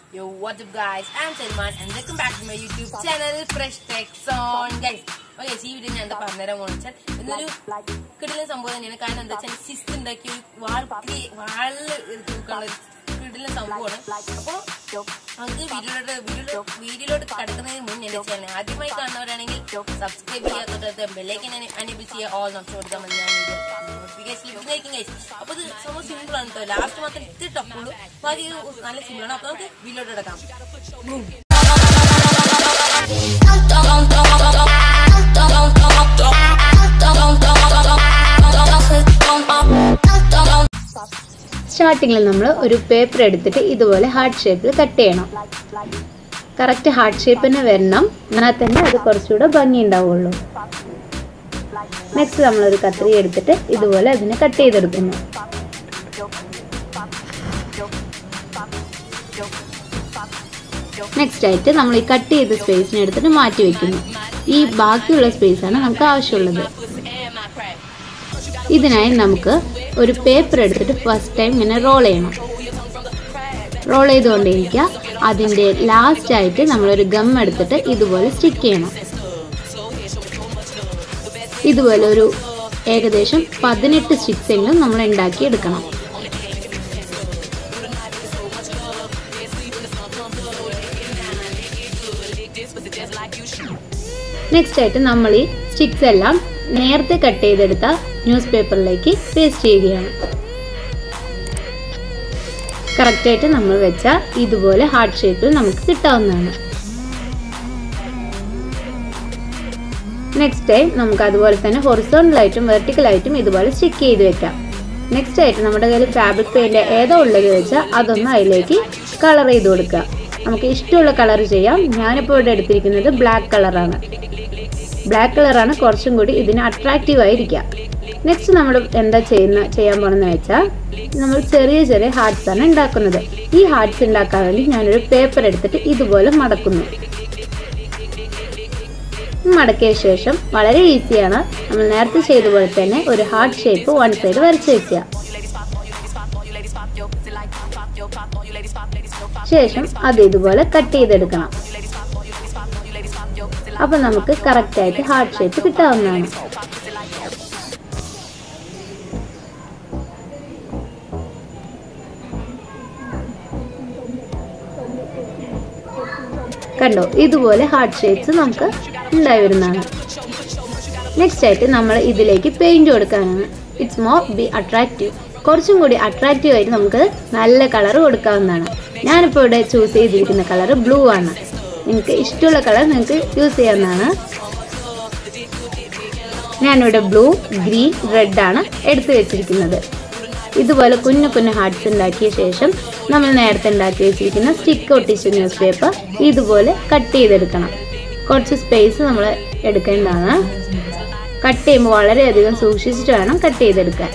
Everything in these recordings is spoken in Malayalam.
Yo, what's up guys? I'm Salman and welcome back to my YouTube channel Fresh Tech Zone guys. Okay ഈ വീഡിയോ ഞാൻ എന്താ പറഞ്ഞുതരാൻ പോകുന്നത് വെച്ചാൽ ഇന്നൊരു കിടിലൻ സംഭവം തന്നെയാണ് കാരണം എന്താ വെച്ചാൽ സിസ്റ്റ് ഉണ്ടാക്കിയ ഒരു വാൾ വാളില് തൂക്കാനുള്ള ഒരു കിടിലൻ സംഭവമാണ് അപ്പൊ നമുക്ക് വീഡിയോയിലോട്ട് വീഡിയോ വീഡിയോയിലോട്ട് കടക്കുന്നതിന് മുന്നേ എന്റെ ചാനൽ ആദ്യമായി കാണുന്നവരാണെങ്കിൽ സബ്സ്ക്രൈബ് ചെയ്യാൻ തൊട്ടടുത്ത് ബെല്ലൈക്കൻ അനേബിൾ ചെയ്യുക ഓൾ നോട്ട് കൊടുക്കാൻ ഞാൻ നോട്ടിഫിക്കേഷൻ ലഭിക്കുന്നതായിരിക്കും guys. അപ്പൊ ഇത് സംഭവം സിമ്പിൾ ആണ് കേട്ടോ ലാസ്റ്റ് മാത്രം ഇത്തിരി ടഫുള്ളൂ ബാക്കി നല്ല സിമ്പിൾ ആണ് അപ്പൊ നമുക്ക് വീഡിയോയിലോട്ട് കിടക്കാം സ്റ്റാർട്ടിങ്ങിൽ നമ്മൾ ഒരു പേപ്പർ എടുത്തിട്ട് ഇതുപോലെ ഹാർട്ട് ഷേപ്പിൽ കട്ട് ചെയ്യണം കറക്റ്റ് ഹാർട്ട് ഷേപ്പ് തന്നെ വരണം എന്നാൽ തന്നെ അത് കുറച്ചുകൂടെ ഭംഗി ഉണ്ടാവുള്ളൂ നെക്സ്റ്റ് നമ്മളൊരു കത്രി എടുത്തിട്ട് ഇതുപോലെ അതിനെ കട്ട് ചെയ്തെടുക്കുന്നു നെക്സ്റ്റ് ആയിട്ട് നമ്മൾ ഈ കട്ട് ചെയ്ത സ്പേസിനെ എടുത്തിട്ട് മാറ്റി വെക്കുന്നു ഈ ബാക്കിയുള്ള സ്പേസ് ആണ് നമുക്ക് ആവശ്യമുള്ളത് ഇതിനായി നമുക്ക് ഒരു പേപ്പർ എടുത്തിട്ട് ഫസ്റ്റ് ടൈം ഇങ്ങനെ റോൾ ചെയ്യണം റോൾ ചെയ്തുകൊണ്ടിരിക്കുക അതിൻ്റെ ലാസ്റ്റ് ആയിട്ട് നമ്മളൊരു ഗം എടുത്തിട്ട് ഇതുപോലെ സ്റ്റിക്ക് ചെയ്യണം ഇതുപോലെ ഒരു ഏകദേശം പതിനെട്ട് സ്റ്റിക്സ് എങ്കിലും നമ്മൾ ഉണ്ടാക്കി എടുക്കണം നെക്സ്റ്റ് ആയിട്ട് നമ്മൾ ഈ സ്റ്റിക്സ് എല്ലാം നേരത്തെ കട്ട് ചെയ്തെടുത്ത ന്യൂസ് പേപ്പറിലേക്ക് പേസ്റ്റ് ചെയ്യുകയാണ് കറക്റ്റായിട്ട് നമ്മൾ വെച്ച ഇതുപോലെ ഹാർട്ട് ഷേപ്പിൽ നമുക്ക് കിട്ടാവുന്നതാണ് നെക്സ്റ്റ് ടൈം നമുക്ക് അതുപോലെ തന്നെ ഹൊറിസോണ്ടലായിട്ടും വെർട്ടിക്കലായിട്ടും ഇതുപോലെ സ്റ്റിക്ക് ചെയ്ത് വെക്കാം നെക്സ്റ്റ് ആയിട്ട് നമ്മുടെ കയ്യിൽ ഫാബ്രിക് പെയിന്റ് ഏതോ ഉള്ളത് വെച്ചാൽ അതൊന്ന് അതിലേക്ക് കളർ ചെയ്ത് കൊടുക്കുക നമുക്ക് ഇഷ്ടമുള്ള കളർ ചെയ്യാം ഞാനിപ്പോൾ ഇവിടെ എടുത്തിരിക്കുന്നത് ബ്ലാക്ക് കളറാണ് ബ്ലാക്ക് കളറാണ് കുറച്ചും കൂടി ഇതിന് അട്രാക്റ്റീവ് ആയിരിക്കുക നെക്സ്റ്റ് നമ്മൾ എന്താ ചെയ്യുന്ന ചെയ്യാൻ പോണെന്ന് വെച്ചാൽ നമ്മൾ ചെറിയ ചെറിയ ഹാർട്സ് ആണ് ഉണ്ടാക്കുന്നത് ഈ ഹാർട്സ് ഉണ്ടാക്കാൻ വേണ്ടി ഞാനൊരു പേപ്പർ എടുത്തിട്ട് ഇതുപോലെ മടക്കുന്നു മടക്കിയ ശേഷം വളരെ ഈസിയാണ് നമ്മൾ നേരത്തെ ചെയ്ത പോലെ തന്നെ ഒരു ഹാർട്ട് ഷേപ്പ് വൺ സൈഡ് വരച്ച് വെക്കുക ശേഷം അത് ഇതുപോലെ കട്ട് ചെയ്തെടുക്കണം അപ്പൊ നമുക്ക് കറക്റ്റ് ആയിട്ട് ഹാർട്ട് ഷേപ്പ് കിട്ടാവുന്നതാണ് കണ്ടോ ഇതുപോലെ ഹാർട്ട് ഷേപ്സ് നമുക്ക് ഉണ്ടായി വരുന്നതാണ് നെക്സ്റ്റ് ആയിട്ട് നമ്മൾ ഇതിലേക്ക് പെയിന്റ് കൊടുക്കാനാണ് ഇറ്റ്സ് മോർ ബി അട്രാക്റ്റീവ് കുറച്ചും കൂടി അട്രാക്റ്റീവ് ആയിട്ട് നമുക്ക് നല്ല കളർ കൊടുക്കാവുന്നതാണ് ഞാനിപ്പോൾ ഇവിടെ ചൂസ് ചെയ്തിരിക്കുന്ന കളർ ബ്ലൂ ആണ് നിങ്ങൾക്ക് ഇഷ്ടമുള്ള കളർ നിങ്ങൾക്ക് യൂസ് ചെയ്യാവുന്നതാണ് ഞാനിവിടെ ബ്ലൂ ഗ്രീൻ റെഡ് ആണ് എടുത്തു വെച്ചിരിക്കുന്നത് ഇതുപോലെ കുഞ്ഞു കുഞ്ഞു ഹാർട്ട്സ് ഉണ്ടാക്കിയ ശേഷം നമ്മൾ നേരത്തെ ഉണ്ടാക്കി വെച്ചിരിക്കുന്ന സ്റ്റിക്ക് ഒട്ടിച്ച ന്യൂസ് പേപ്പർ ഇതുപോലെ കട്ട് ചെയ്തെടുക്കണം കുറച്ച് സ്പേസ് നമ്മൾ എടുക്കേണ്ടതാണ് കട്ട് ചെയ്യുമ്പോൾ വളരെയധികം സൂക്ഷിച്ചിട്ട് വേണം കട്ട് ചെയ്തെടുക്കാൻ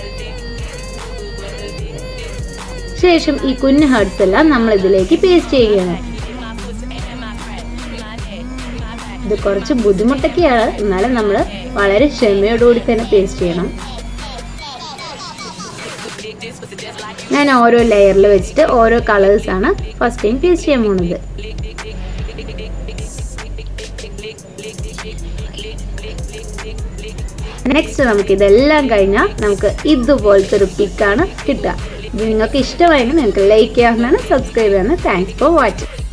ശേഷം ഈ കുഞ്ഞു ഹാർട്സ് എല്ലാം നമ്മൾ ഇതിലേക്ക് പേസ്റ്റ് ചെയ്യുകയാണ് ഇത് കുറച്ച് ബുദ്ധിമുട്ടൊക്കെയാണ് എന്നാലും നമ്മൾ വളരെ ക്ഷമയോടുകൂടി തന്നെ പേസ്റ്റ് ചെയ്യണം ഞാൻ ഓരോ ലെയറിൽ വെച്ചിട്ട് ഓരോ കളേഴ്സ് ആണ് ഫസ്റ്റ് ടൈം പേസ്റ്റ് ചെയ്യാൻ പോണത് നെക്സ്റ്റ് നമുക്ക് ഇതെല്ലാം കഴിഞ്ഞാൽ നമുക്ക് ഇതുപോലത്തെ ഒരു പിക്കാണ് കിട്ടുക ഇത് നിങ്ങൾക്ക് ഇഷ്ടമായെങ്കിൽ നിങ്ങൾക്ക് ലൈക്ക് ചെയ്യാവുന്നതാണ് സബ്സ്ക്രൈബ് ചെയ്യാവുന്നതാണ് താങ്ക്സ് ഫോർ വാച്ചിങ്